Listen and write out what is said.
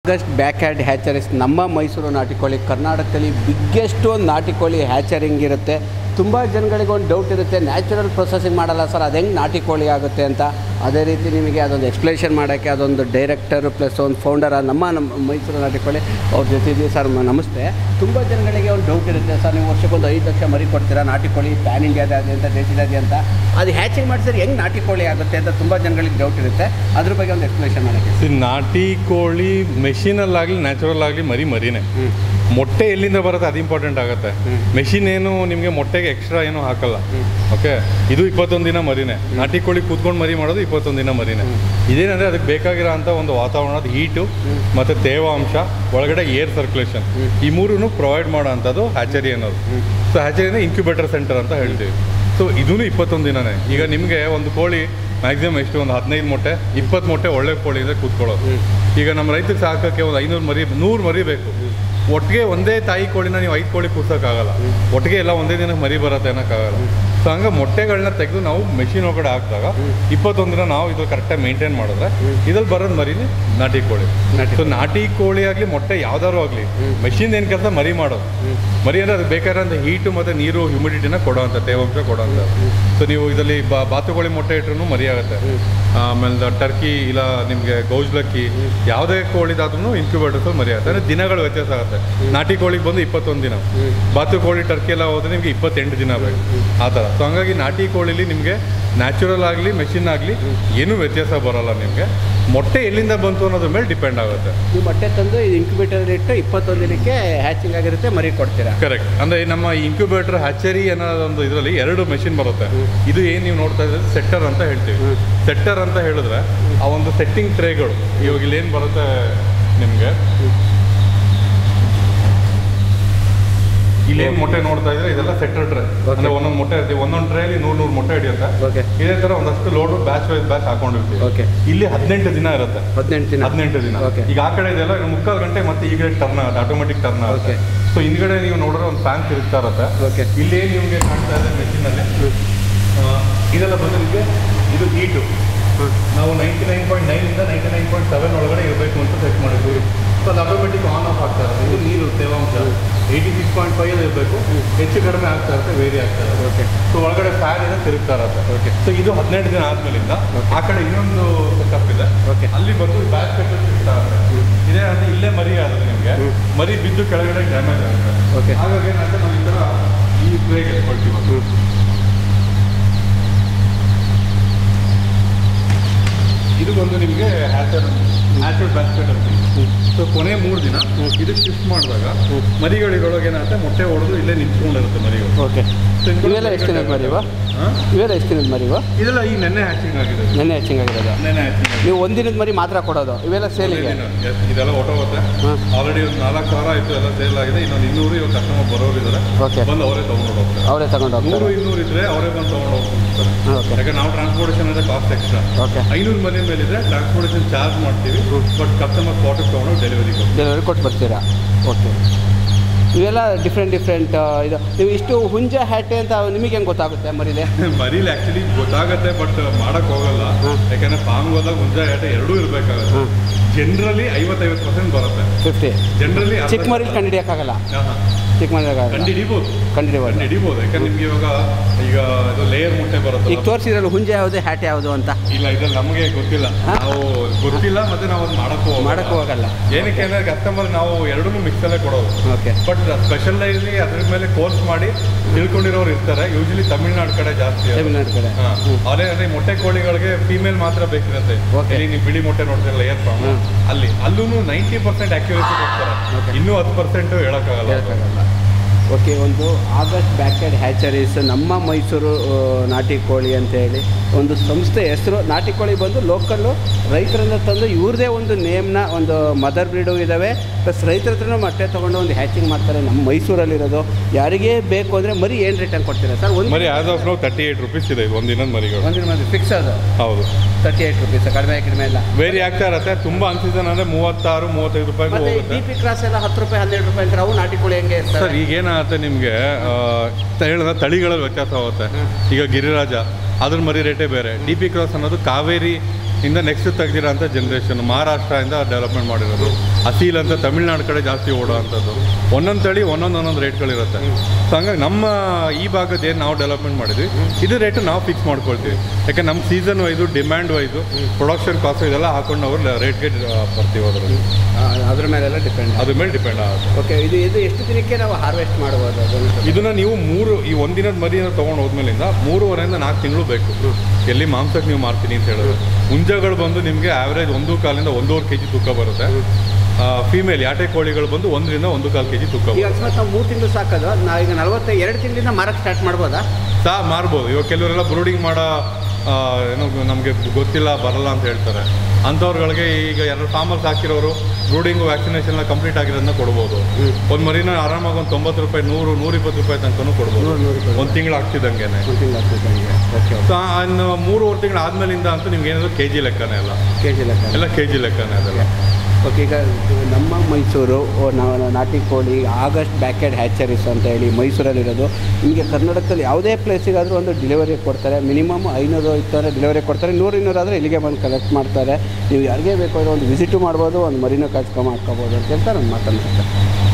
August back hand hatcheries ನಮ್ಮ ಮೈಸೂರು ನಾಟಿ ಕೋಳಿ ಕರ್ನಾಟಕದಲ್ಲಿ ಬಿಗ್ಗೆಸ್ಟ್ ಒಂದು ನಾಟಿ ಕೋಳಿ ಹ್ಯಾಚರಿಂಗ್ ಇರುತ್ತೆ ತುಂಬ ಜನಗಳಿಗೆ ಒಂದು ಡೌಟ್ ಇರುತ್ತೆ ನ್ಯಾಚುರಲ್ ಪ್ರೊಸೆಸಿಂಗ್ ಮಾಡಲ್ಲ ಸರ್ ಅದು ಹೆಂಗೆ ನಾಟಿ ಕೋಳಿ ಆಗುತ್ತೆ ಅಂತ ಅದೇ ರೀತಿ ನಿಮಗೆ ಅದೊಂದು ಎಕ್ಸ್ಪ್ಲೇಷನ್ ಮಾಡೋಕ್ಕೆ ಅದೊಂದು ಡೈರೆಕ್ಟರ್ ಪ್ಲಸ್ ಒಂದು ಫೌಂಡರ್ ನಮ್ಮ ನಮ್ಮ ಮೈಸೂರು ನಾಟಿ ಕೋಳಿ ಅವ್ರ ಜೊತೆ ಇದ್ದೀವಿ ಸರ್ ಮ- ನಮಸ್ತೆ ತುಂಬ ಜನಗಳಿಗೆ ಒಂದು ಡೌಟ್ ಇರುತ್ತೆ ಸರ್ ನೀವು ವರ್ಷಕ್ಕೊಂದು ಐದು ಲಕ್ಷ ಮರಿ ಕೊಡ್ತೀರಾ ನಾಟಿ ಕೋಳಿ ಪ್ಯಾನ್ ಇಂಡಿಯಾದಾದ್ಯಂತ ದೇಶದಾದ್ಯಂತ ಅದು ಹ್ಯಾಚಿಂಗ್ ಮಾಡಿಸಿದ್ರೆ ಹೆಂಗೆ ನಾಟಿ ಕೋಳಿ ಆಗುತ್ತೆ ಅಂತ ತುಂಬ ಜನಗಳಿಗೆ ಡೌಟ್ ಇರುತ್ತೆ ಅದ್ರ ಬಗ್ಗೆ ಒಂದು ಎಕ್ಸ್ಪ್ಲೇಷನ್ ಮಾಡೋಕ್ಕೆ ಈ ನಾಟಿ ಕೋಳಿ ಮೆಷಿನಲ್ಲಾಗಲಿ ನ್ಯಾಚುರಲ್ ಆಗಲಿ ಮರಿ ಮರಿನೇ ಹ್ಞೂ ಮೊಟ್ಟೆ ಎಲ್ಲಿಂದ ಬರುತ್ತೆ ಅದು ಇಂಪಾರ್ಟೆಂಟ್ ಆಗುತ್ತೆ ಹ್ಮ್. ಮೆಷಿನ್ ಏನು ನಿಮಗೆ ಮೊಟ್ಟೆಗೆ ಎಕ್ಸ್ಟ್ರಾ ಏನು ಹಾಕಲ್ಲ ಹ್ಮ್. ಓಕೆ ಇದು ಇಪ್ಪತ್ತೊಂದು ದಿನ ಮರಿನೇ ನಾಟಿ ಕೋಳಿ ಕೂತ್ಕೊಂಡು ಮರಿ ಮಾಡೋದು ಇಪ್ಪತ್ತೊಂದು ದಿನ ಮರಿನೇ ಇದೇನಂದ್ರೆ ಅದಕ್ಕೆ ಬೇಕಾಗಿರೋ ಅಂಥ ಒಂದು ವಾತಾವರಣದ ಹೀಟು ಮತ್ತು ತೇವಾಂಶ ಒಳಗಡೆ ಏರ್ ಸರ್ಕ್ಯುಲೇಷನ್ ಈ ಮೂರೂ ಪ್ರೊವೈಡ್ ಮಾಡೋ ಅಂಥದ್ದು ಹ್ಯಾಚರಿ ಅನ್ನೋದು ಸೊ ಹ್ಯಾಚರಿ ಅಂದರೆ ಇನ್ಕ್ಯುಬೇಟರ್ ಸೆಂಟರ್ ಅಂತ ಹೇಳ್ತೀವಿ ಸೊ ಇದೂ ಇಪ್ಪತ್ತೊಂದು ದಿನನೇ ಈಗ ನಿಮಗೆ ಒಂದು ಕೋಳಿ ಮ್ಯಾಕ್ಸಿಮಮ್ ಎಷ್ಟು ಒಂದು ಹದಿನೈದು ಮೊಟ್ಟೆ ಇಪ್ಪತ್ತು ಮೊಟ್ಟೆ ಒಳ್ಳೆ ಕೋಳಿ ಇದೆ ಕೂತ್ಕೊಳ್ಳೋದು ಈಗ ನಮ್ಮ ರೈತರಿಗೆ ಸಾಕೋಕ್ಕೆ ಒಂದು ಐನೂರು ಮರಿ ನೂರು ಮರಿ ಬೇಕು ಒಟ್ಟಿಗೆ ಒಂದೇ ತಾಯಿ ಕೋಳಿನ ನೀವು ಐದು ಕೋಳಿ ಕೂರ್ಸೋಕ್ಕಾಗಲ್ಲ ಒಟ್ಟಿಗೆ ಎಲ್ಲ ಒಂದೇ ದಿನ ಮರಿ ಬರುತ್ತೆ ಅನ್ನೋಕ್ಕಾಗಲ್ಲ ಸೊ ಹಂಗೆ ಮೊಟ್ಟೆಗಳನ್ನ ತೆಗೆದು ನಾವು ಮೆಷಿನ್ ಒಳಗಡೆ ಹಾಕಿದಾಗ ಇಪ್ಪತ್ತೊಂದು ದಿನ ನಾವು ಇದು ಕರೆಕ್ಟಾಗಿ ಮೇಂಟೈನ್ ಮಾಡಿದ್ರೆ ಇದ್ರಲ್ಲಿ ಬರೋದು ಮರಿನೇ ನಾಟಿ ಕೋಳಿ ನಾಟಿ ಸೊ ನಾಟಿ ಕೋಳಿ ಆಗಲಿ ಮೊಟ್ಟೆ ಯಾವ್ದಾದ್ರು ಆಗಲಿ ಮೆಷಿನ್ ಏನು ಕೆಲಸ ಮರಿ ಮಾಡೋದು ಮರಿ ಅಂದರೆ ಅದು ಬೇಕಾದಂಥ ಹೀಟು ಮತ್ತು ನೀರು ಹ್ಯುಮಿಡಿಟಿನ ಕೊಡೋವಂಥ ತೇವಾಂಶ ಕೊಡೋವಂಥ ಸೊ ನೀವು ಇದರಲ್ಲಿ ಬಾ ಬಾತುಕೋಳಿ ಮೊಟ್ಟೆ ಇಟ್ರೂ ಮರಿ ಆಗುತ್ತೆ ಆಮೇಲೆ ಟರ್ಕಿ ಇಲ್ಲ ನಿಮಗೆ ಗೌಜ್ಲಕ್ಕಿ ಯಾವುದೇ ಕೋಳಿದಾದ್ರೂ ಇನ್ಕ್ಯುಬೇಟರ್ಸಲ್ಲಿ ಮರಿ ಆಗುತ್ತೆ ಅಂದರೆ ದಿನಗಳು ವ್ಯತ್ಯಾಸ ಆಗುತ್ತೆ ನಾಟಿ ಕೋಳಿಗೆ ಬಂದು ಇಪ್ಪತ್ತೊಂದು ದಿನ ಬಾತುಕೋಳಿ ಟರ್ಕಿ ಎಲ್ಲ ಹೋದ್ರೆ ನಿಮಗೆ ಇಪ್ಪತ್ತೆಂಟು ದಿನ ಬೇಕು ಆ ಥರ ಸೊ ಹಂಗಾಗಿ ನಾಟಿ ಕೋಳಿಲಿ ನಿಮಗೆ ನ್ಯಾಚುರಲ್ ಆಗಲಿ ಮೆಷಿನ್ ಆಗಲಿ ಏನೂ ವ್ಯತ್ಯಾಸ ಬರೋಲ್ಲ ನಿಮಗೆ ಮೊಟ್ಟೆ ಎಲ್ಲಿಂದ ಬಂತು ಅನ್ನೋದ್ರ ಮೇಲೆ ಡಿಪೆಂಡ್ ಆಗುತ್ತೆ ನೀವು ಮೊಟ್ಟೆ ತಂದು ಇನ್ಕ್ಯುಬೇಟರ್ ಇಟ್ಟು ಇಪ್ಪತ್ತೊಂದು ದಿನಕ್ಕೆ ಹ್ಯಾಚಿಂಗ್ ಆಗಿರುತ್ತೆ ಮರಿ ಕೊಡ್ತೀರಾ ಕರೆಕ್ಟ್ ಅಂದ್ರೆ ನಮ್ಮ ಇನ್ಕ್ಯುಬೇಟರ್ ಹ್ಯಾಚರಿ ಅನ್ನೋದೊಂದು ಇದರಲ್ಲಿ ಎರಡು ಮೆಷಿನ್ ಬರುತ್ತೆ ಇದು ಏನು ನೀವು ನೋಡ್ತಾ ಇದ್ರೆ ಸೆಟ್ಟರ್ ಅಂತ ಹೇಳ್ತೀವಿ ಸೆಟ್ಟರ್ ಅಂತ ಹೇಳಿದ್ರೆ ಆ ಒಂದು ಸೆಟ್ಟಿಂಗ್ ಟ್ರೇಗಳು ಇವಾಗ ಇಲ್ಲಿ ಏನು ಬರುತ್ತೆ ನಿಮಗೆ ಇಲ್ಲೇನು ಮೊಟ್ಟೆ ನೋಡ್ತಾ ಇದ್ರೆ ಇದೆಲ್ಲ ಸೆಟ್ಟರ್ ಟ್ರೇ ಅಂದ್ರೆ ಒಂದೊಂದು ಮೊಟ್ಟೆ ಇರ್ತೀವಿ ಒಂದೊಂದು ಟ್ರೇಲಿ ನೂರು ನೂರು ಮೊಟ್ಟೆ ಹಿಡಿಯುತ್ತೆ ಓಕೆ ಇದೇ ತರ ಒಂದಷ್ಟು ಲೋಡು ಬ್ಯಾಚ್ ವೈಸ್ ಬ್ಯಾಚ್ ಹಾಕೊಂಡಿರ್ತೀವಿ ಓಕೆ ಇಲ್ಲಿ ಹದಿನೆಂಟು ದಿನ ಇರುತ್ತೆ ಹದಿನೆಂಟು ದಿನ ಹದಿನೆಂಟು ದಿನ ಓಕೆ ಈಗ ಆ ಕಡೆ ಇದೆಲ್ಲ ಇನ್ನು ಮುಕ್ಕಾಲು ಗಂಟೆ ಮತ್ತೆ ಈ ಕಡೆ ಟರ್ನ್ ಆಗುತ್ತೆ ಆಟೋಮೆಟಿಕ್ ಟರ್ನ್ ಆಗುತ್ತೆ ಸೊ ಹಿಂದ್ಗಡೆ ನೀವು ನೋಡಿದ್ರೆ ಒಂದು ಫ್ಯಾನ್ ತಿರುಗ್ತಾ ಇರುತ್ತೆ ಓಕೆ ಇಲ್ಲಿ ನಿಮಗೆ ಕಾಣ್ತಾ ಇದೆ ಮೆಷಿನಲ್ಲಿ ಇದೆಲ್ಲ ಬಂದು ನಿಮಗೆ ಇದು ಹೀಟು ನಾವು ನೈಂಟಿ ನೈನ್ ಪಾಯಿಂಟ್ ನೈನಿಂದ ನೈಂಟಿ ನೈನ್ ಪಾಯಿಂಟ್ ಸೆವೆನ್ ಒಳಗಡೆ ಇರಬೇಕು ಅಂತ ಸೆಟ್ ಮಾಡಿದ್ವಿ ಸೊ ಅದು ಆಟೋಮೆಟಿಕ್ ಆನ್ ಆಫ್ ಆಗ್ತಾ ಇರುತ್ತೆ ಇದು ನೀರು ತೇವಾಂಶ ಏಯ್ಟಿ ಸಿಕ್ಸ್ ಪಾಯಿಂಟ್ ಫೈವ್ ಇರಬೇಕು ಹೆಚ್ಚು ಕಡಿಮೆ ಆಗ್ತಾ ಇರುತ್ತೆ ವೇರಿ ಆಗ್ತಾ ಇರುತ್ತೆ ಓಕೆ ಸೊ ಒಳಗಡೆ ಫ್ಯಾನ್ ಇದೆ ತಿರುಗ್ತಾ ಇರುತ್ತೆ ಓಕೆ ಸೊ ಇದು ಹದಿನೆಂಟು ದಿನ ಆದ್ಮೇಲಿಂದ ಆ ಕಡೆ ಇನ್ನೊಂದು ಸೆಟಪ್ ಇದೆ ಓಕೆ ಅಲ್ಲಿ ಬಂದು ಬ್ಯಾಕ್ ಕಟ್ಟರ್ ಸಿಗ್ತಾ ಇರುತ್ತೆ ಇದೇ ಅಂದ್ರೆ ಇಲ್ಲೇ ಮರಿ ಆದ್ರೆ ನಿಮಗೆ ಹ್ಮ್. ಮರಿ ಬಿದ್ದು ಕೆಳಗಡೆ ಡ್ಯಾಮೇಜ್ ಆಗುತ್ತೆ ಓಕೆ ಹಾಗಾಗಿ ಏನಂದ್ರೆ ನಾವು ಈ ಥರ ಈ ಟ್ರೇಗೆ ಎತ್ಕೊಳ್ತೀವಿ ಒಂದು. ಇದು ಬಂದು ನಿಮಗೆ ಹ್ಯಾಚರ್ ಹ್ಯಾಚರ್ ಬ್ಯಾಸ್ಕೆಟ್ ಅಂತೀವಿ ಸೊ ಕೊನೆ ಮೂರು ದಿನ ಇದಕ್ಕೆ ಶಿಫ್ಟ್ ಮಾಡಿದಾಗ ಮರಿಗಳಿರೊಳಗೆ ಏನಾಗುತ್ತೆ ಮೊಟ್ಟೆ ಹೊಡೆದು ಇಲ್ಲೇ ನಿಂತ್ಕೊಂಡಿರುತ್ತೆ ಮರಿಗಳು ಓಕೆ So ಇದ್ಕೊಂಡು ಇವೆಲ್ಲ ಎಷ್ಟು ದಿನದ ಮರಿವ ಹಾ? ಇವೆಲ್ಲ ಎಷ್ಟು ದಿನದ ಮರಿವ ಇದೆಲ್ಲ ಈ ನೆನ್ನೆ ಹ್ಯಾಚಿಂಗ್ ಆಗಿದೆ ನೆನ್ನೆ ಹ್ಯಾಚಿಂಗ್ ಆಗಿರೋದು ನೆನ್ನೆ ಹ್ಯಾಚಿಂಗ್ ನೀವು ಒಂದಿನದ ಮರಿ ಮಾತ್ರ ಕೊಡೋದು ಇವೆಲ್ಲ ಸೇಲಿಗೆ ಇದೆಲ್ಲ ಹೊಟ್ಟೋಗುತ್ತೆ ಹಾಂ ಆಲ್ರೆಡಿ ಒಂದು ನಾಲ್ಕು ಸಾವಿರ ಆಯಿತು ಎಲ್ಲ ಸೇಲ್ ಆಗಿದೆ ಇನ್ನೊಂದು ಇನ್ನೂರು ಇವಾಗ ಕಸ್ಟಮರ್ ಬರೋರು ಇದ್ದಾರೆ ಓಕೆ ಬಂದು ಅವರೇ ತೊಗೊಂಡು ಹೋಗ್ತಾರೆ ಅವರೇ ತಗೊಂಡು ನೂರು ಹೋಗ್ತಾರೆ ಇನ್ನೂರು ಇದ್ರೆ ಅವರೇ ಬಂದು ತೊಗೊಂಡು ಹೋಗ್ತಾರೆ ಓಕೆ ಯಾಕಂದ್ರೆ ನಾವು ಟ್ರಾನ್ಸ್ಪೋರ್ಟೇಷನ್ ಅಂದರೆ ಕಾಸ್ಟ್ ಎಕ್ಸ್ಟ್ರಾ ಓಕೆ ಐನೂರು ಮನೆ ಮೇಲಿದ್ರೆ ಟ್ರಾನ್ಸ್ಪೋರ್ಟೇಷನ್ ಚಾರ್ಜ್ ಮಾಡ್ತೀವಿ ಬಟ್ ಕಸ್ಟಮರ್ ಸ್ಪಾಟಿಗೆ ತೊಗೊಂಡು ಡೆಲಿವರಿ ಕೊಡ್ತೀವಿ ಡೆಲಿವರಿ ಕೊಟ್ಟು ಬರ್ತೀರಾ ಓಕೆ ಇವೆಲ್ಲ ಡಿಫ್ರೆಂಟ್ ಡಿಫ್ರೆಂಟ್ ಇದು ನೀವು ಇಷ್ಟು ಹುಂಜ ಹ್ಯಾಟೆ ಅಂತ ನಿಮಗೆ ಹೆಂಗೆ ಗೊತ್ತಾಗುತ್ತೆ ಮರಿಲೆ ಮರೀಲಿ ಆ್ಯಕ್ಚುಲಿ ಗೊತ್ತಾಗುತ್ತೆ ಬಟ್ ಮಾಡಕ್ ಹೋಗಲ್ಲ ಹ್ಮ್. ಯಾಕಂದ್ರೆ ಫಾರ್ಮ್ ಹೋದಾಗ ಮುಂಜ ಏಟ ಎರಡೂ ಇರಬೇಕಾಗುತ್ತೆ ಹ್ಞೂ ಜನರಲಿ ಐವತ್ತೈವತ್ತು ಪರ್ಸೆಂಟ್ ಬರುತ್ತೆ ಫಿಫ್ಟಿ ಜನರಲಿ ಚಿಕ್ಕ ಮರಿಲಿ ಕಂಡು ಹಿಡಿಯೋಕ್ಕಾಗಲ್ಲ ಚಿಕ್ಕ ಮರಿ ಕಂಡು ಹಿಡಿಬೋದು ಕಂಡು ಕಂಡು ಹಿಡಿಬೋದು ಹಿಡಿಬೋದು ಯಾಕಂದ್ರೆ ನಿಮ್ಗೆ ಇವಾಗ ಈಗ ಇದು ಲೇಯರ್ ಮುಟ್ಟೆ ಬರುತ್ತೆ ಈಗ ತೋರಿಸಿದ್ರಲ್ಲ ಹುಂಜೆ ಯಾವುದು ಹ್ಯಾಟ್ ಯಾವುದು ಅಂತ ಇಲ್ಲ ಇದ್ರಲ್ಲಿ ನಮಗೆ ಗೊತ್ತಿಲ್ಲ ಹಾ? ನಾವು ಗೊತ್ತಿಲ್ಲ ಮತ್ತೆ ನಾವು ಅದು ಮಾಡಕ್ಕೂ ಹೋಗಲ್ಲ. ಮಾಡೋಕ್ಕೂ ಹೋಗಲ್ಲ ಏನಕ್ಕೆ ಅಂದ್ರೆ ಕಸ್ಟಮರ್ ನಾವು ಎರಡೂ ಮಿಕ್ಸಲ್ಲೇ ಕೊಡೋದು ಓಕೆ ಬಟ್ ಸ್ಪೆಷಲೈಸ್ಲಿ ಅದ್ರ ಮೇಲೆ ಕೋರ್ಸ್ ಮಾಡಿ ತಿಳ್ಕೊಂಡಿರೋರು ಇರ್ತಾರೆ ಯೂಶಲಿ ತಮಿಳ್ನಾಡು ಕಡೆ ಜಾಸ್ತಿ ಅದು. ತಮಿಳ್ನಾಡು ಕಡೆ ಹಾ. ಅವ್ರೇ ಅಂದ್ರೆ ಈ ಮೊಟ್ಟೆ ಕೋಳಿಗಳಿಗೆ ಫೀಮೇಲ್ ಮಾತ್ರ ಬೇಕಿರುತ್ತೆ Okay. ಇಲ್ಲಿ ನೀವು ಬಿಳಿ ಮೊಟ್ಟೆ ನೋಡ್ತಿರಲ್ಲ ಲೇಯರ್ ಫಾರ್ಮ್ ಹ್ಮ್. ಅಲ್ಲಿ ಅಲ್ಲೂ ನೈಂಟಿ ಪರ್ಸೆಂಟ್ ಅಕ್ಯುರೇಸಿ ಕೊಡ್ತಾರೆ Okay. ಇನ್ನೂ ಹತ್ತು ಪರ್ಸೆಂಟ್ ಹೇಳಕ್ಕಾಗಲ್ಲ ಹೇಳ್ತಾರಲ್ಲ ಓಕೆ ಒಂದು ಆಗಸ್ಟ್ ಬ್ಯಾಕೆಡ್ ಹ್ಯಾಚರೀಸ್ ನಮ್ಮ ಮೈಸೂರು ಆ, ನಾಟಿ ಕೋಳಿ ಅಂತ ಹೇಳಿ ಒಂದು ಸಂಸ್ಥೆ ಹೆಸರು ನಾಟಿ ಕೋಳಿ ಬಂದು ಲೋಕಲ್ಲು ರೈತರಿಂದ ತಂದು ಇವ್ರದೇ ಒಂದು ನೇಮ್ನ ಒಂದು ಮದರ್ ಬ್ರೀಡು ಇದ್ದಾವೆ ಪ್ಲಸ್ ರೈತರ ಹತ್ರನೂ ಮೊಟ್ಟೆ ತೊಗೊಂಡು ಒಂದು ಹ್ಯಾಚಿಂಗ್ ಮಾಡ್ತಾರೆ ನಮ್ಮ ಮೈಸೂರಲ್ಲಿರೋದು ಯಾರಿಗೇ ಬೇಕು ಅಂದರೆ ಮರಿ ಏನು ರೇಟಲ್ಲಿ ಕೊಡ್ತೀರಾ ಸರ್ ಒಂದು ಮರಿ as of now thirty eight rupees ಇದೆ ಇದು ಒಂದಿನದ ಮರಿಗಳು ಒಂದಿನ ಮಂದಿ ಫಿಕ್ಸ್ ಅದು ಹೌದು ತರ್ಟಿ ಏಯ್ಟ್ ರುಪೀಸ್ ಕಡಿಮೆ ಕಡಿಮೆ ಇಲ್ಲ ವೇರಿ ಆಗ್ತಾ ಇರತ್ತೆ ತುಂಬಾ ಅನ್ಸಿಸನ್ ಅಂದ್ರೆ ಮೂವತ್ತಾರು ಮೂವತ್ತೈದು ರೂಪಾಯಿಗೂ ಮತ್ತೆ ಹೋಗುತ್ತೆ ಡಿ ಪಿ ಕ್ರಾಸ್ ಎಲ್ಲ ಹತ್ತು ರೂಪಾಯಿ ಹನ್ನೆರಡು ರೂಪಾಯಿ ಅಂತಾರೆ ಅವು ನಾಟಿ ಕೋಳಿ ಹೆಂಗೆ ಸರ್ ಇರ್ತಾರೆ ಈಗ ಏನಾಗುತ್ತೆ ನಿಮಗೆ ಹೇಳಿದ ತಳಿಗಳಲ್ಲಿ ವ್ಯತ್ಯಾಸ ಆಗುತ್ತೆ ಹ್ಮ್. ಈಗ ಗಿರಿರಾಜ ಅದ್ರ ಮರಿ ರೇಟೇ ಬೇರೆ ಡಿ ಪಿ ಕ್ರಾಸ್ ಅನ್ನೋದು ಕಾವೇರಿ ಇಂದ ನೆಕ್ಸ್ಟ್ ತೆಗ್ದಿರೋಂಥ ಜನ್ರೇಷನ್ ಮಹಾರಾಷ್ಟ್ರದಿಂದ ಡೆವಲಪ್ಮೆಂಟ್ ಮಾಡಿರೋದು ಅಸೀಲ್ ಅಂತ ತಮಿಳ್ನಾಡು ಕಡೆ ಜಾಸ್ತಿ ಓಡೋ ಅಂಥದ್ದು ಒಂದೊಂದು ತಳಿ ಒಂದೊಂದು ಒಂದೊಂದು ರೇಟ್ಗಳಿರುತ್ತೆ ಸೊ ಹಂಗಾಗಿ ನಮ್ಮ ಈ ಭಾಗದ ಏನು ನಾವು ಡೆವಲಪ್ಮೆಂಟ್ ಮಾಡಿದ್ವಿ ಇದು ರೇಟ್ ನಾವು ಫಿಕ್ಸ್ ಮಾಡ್ಕೊಳ್ತೀವಿ ಯಾಕೆ ನಮ್ಮ season wise demand wise production cost ಇದೆಲ್ಲ ಹಾಕೊಂಡು ನಾವು ರೇಟ್ಗೆ ಬರ್ತೀವಿ ಅದರಲ್ಲಿ ಅದ್ರ ಮೇಲೆಲ್ಲ ಡಿಪೆಂಡ್ ಅದ್ರ ಮೇಲೆ ಡಿಪೆಂಡ್ ಆಗುತ್ತೆ ಓಕೆ ಇದು ಇದು ಎಷ್ಟು ದಿನಕ್ಕೆ ನಾವು ಹಾರ್ವೆಸ್ಟ್ ಮಾಡ್ಬೋದು ಅದನ್ನು ಇದನ್ನ ನೀವು ಮೂರು ಈ ಒಂದಿನದ ಮರಿನ ತೊಗೊಂಡು ಹೋದ್ಮೇಲಿಂದ ಮೂರುವರೆಯಿಂದ ನಾಲ್ಕು ತಿಂಗಳು ಬೇಕು ಎಲ್ಲಿ ಮಾಂಸಕ್ಕೆ ನೀವು ಮಾರ್ತೀನಿ ಅಂತ ಹೇಳಿದ್ರೆ ಹುಂಜಗಳು ಬಂದು ನಿಮಗೆ ಆವ್ರೇಜ್ ಒಂದು ಕಾಲಿಂದ ಒಂದೂವರೆ ಕೆ ಜಿ ತೂಕ ಬರುತ್ತೆ ಫೀಮೇಲ್ ಯಾಟೆ ಕೋಳಿಗಳು ಬಂದು ಒಂದರಿಂದ ಒಂದು ಕಾಲು ಕೆ ಜಿ ತೂಕ ಈಗ ಬರುತ್ತೆ ಅಕಸ್ಮಾತ್ ನಾವು ಮೂರು ತಿಂಗಳು ಸಾಕೋದು ನಾವು ಈಗ ನಲವತ್ತ ಎರಡು ತಿಂಗಳಿಂದ ಮಾರಕ್ಕೆ ಸ್ಟಾರ್ಟ್ ಮಾಡ್ಬೋದಾ ಸಹ ಮಾರ್ಬೋದು ಇವಾಗ ಕೆಲವರೆಲ್ಲ ಬ್ರೂಡಿಂಗ್ ಮಾಡೋ ಆ, ಏನೋ ನಮಗೆ ಗೊತ್ತಿಲ್ಲ ಬರಲ್ಲ ಅಂತ ಹೇಳ್ತಾರೆ ಅಂಥವ್ರುಗಳಿಗೆ ಈಗ ಎರಡು ಫಾರ್ಮರ್ಸ್ ಹಾಕಿರೋರು ಬ್ರೂಡಿಂಗು ವ್ಯಾಕ್ಸಿನೇಷನ್ ಎಲ್ಲ ಕಂಪ್ಲೀಟ್ ಆಗಿರೋದನ್ನ ಕೊಡ್ಬೋದು ಒಂದು ಮರಿನ ಆರಾಮಾಗಿ ಒಂದು ತೊಂಬತ್ತು ರೂಪಾಯಿ ನೂರು ನೂರಿಪ್ಪತ್ತು ರೂಪಾಯಿ ತನಕನೂ ಕೊಡ್ಬೋದು ನೂರು ನೂರು ರೂಪಾಯಿ ಒಂದು ತಿಂಗಳು ಆಗ್ತಿದ್ದಂಗೆನೆ ಒಂದು ತಿಂಗಳು ಆಗ್ತದೆ ಓಕೆ ಸೊ ಇನ್ನು ಮೂರುವರೆ ತಿಂಗಳು ಆದ್ಮೇಲಿಂದ ಅಂತೂ ನಿಮ್ಗೆ ಏನಾದ್ರು ಕೆ ಜಿ ಲೆಕ್ಕನೇ ಅಲ್ಲ ಕೆ ಜಿ ಲೆಕ್ಕ ಎಲ್ಲ ಕೆ ಜಿ ಲೆಕ್ಕನೇ ಅದೆಲ್ಲ ಓಕೆ ಈಗ ನಮ್ಮ ಮೈಸೂರು ಓ, ನಾವು ನಾಟಿ ಕೋಳಿ ಆಗಸ್ಟ್ ಬ್ಯಾಕೆಡ್ ಹ್ಯಾಚರೀಸ್ ಅಂತ ಹೇಳಿ ಮೈಸೂರಲ್ಲಿರೋದು ನಿಮಗೆ ಕರ್ನಾಟಕದಲ್ಲಿ ಯಾವುದೇ ಪ್ಲೇಸಿಗಾದರೂ ಒಂದು ಡಿಲಿವರಿ ಕೊಡ್ತಾರೆ ಮಿನಿಮಮ್ ಐನೂರು ಇತ್ತಂದರೆ ಡಿಲಿವರಿ ಕೊಡ್ತಾರೆ ನೂರು ಇನ್ನೂರಾದರೆ ಇಲ್ಲಿಗೆ ಬಂದು ಕಲೆಕ್ಟ್ ಮಾಡ್ತಾರೆ ನೀವು ಯಾರಿಗೇ ಬೇಕು ಅಂದರೆ ಒಂದು ವಿಸಿಟು ಮಾಡ್ಬೋದು ಒಂದು ಮರಿನೂ ಕಾಚ್ಕೊಂಡು ಮಾಡ್ಕೋಬೋದು ಅಂತ ಹೇಳ್ತಾ ನಾನು ಮಾತನಾಡ್ತಾರೆ